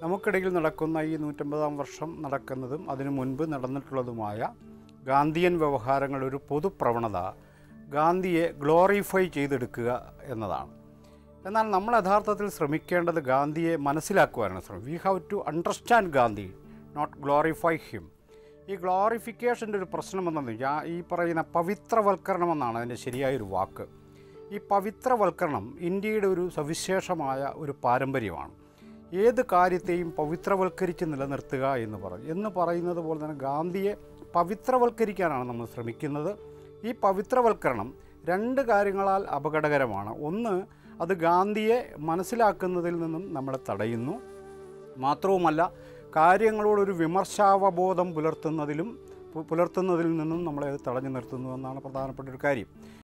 നമുക്കിടയിൽ നടക്കുന്ന ഈ നൂറ്റമ്പതാം വർഷം നടക്കുന്നതും അതിനു മുൻപ് നടന്നിട്ടുള്ളതുമായ ഗാന്ധിയൻ വ്യവഹാരങ്ങളുടെ ഒരു പൊതുപ്രവണത ഗാന്ധിയെ ഗ്ലോറിഫൈ ചെയ്തെടുക്കുക എന്നതാണ് എന്നാൽ നമ്മൾ യഥാർത്ഥത്തിൽ ശ്രമിക്കേണ്ടത് ഗാന്ധിയെ മനസ്സിലാക്കുവാനാണ് ശ്രമം we have to understand Gandhi not glorify him ഈ ഗ്ലോറിഫിക്കേഷൻ്റെ ഒരു പ്രശ്നം എന്നത് ഞാൻ ഈ പറയുന്ന പവിത്രവൽക്കരണം എന്നാണ് അതിൻ്റെ ശരിയായൊരു വാക്ക് ഈ പവിത്രവൽക്കരണം ഇന്ത്യയുടെ ഒരു സവിശേഷമായ ഒരു പാരമ്പര്യമാണ് ഏത് കാര്യത്തെയും പവിത്രവൽക്കരിച്ച് നിലനിർത്തുക എന്ന് പറയും എന്ന് പറയുന്നത് പോലെ തന്നെ ഗാന്ധിയെ പവിത്രവൽക്കരിക്കാനാണ് നമ്മൾ ശ്രമിക്കുന്നത് ഈ പവിത്രവൽക്കരണം രണ്ട് കാര്യങ്ങളാൽ അപകടകരമാണ് ഒന്ന് അത് ഗാന്ധിയെ മനസ്സിലാക്കുന്നതിൽ നിന്നും നമ്മളെ തടയുന്നു മാത്രവുമല്ല കാര്യങ്ങളോടൊരു വിമർശാവബോധം പുലർത്തുന്നതിലും പു- പുലർത്തുന്നതിൽ നിന്നും നമ്മളെ അത് തടഞ്ഞു നിർത്തുന്നു എന്നാണ് പ്രധാനപ്പെട്ട ഒരു കാര്യം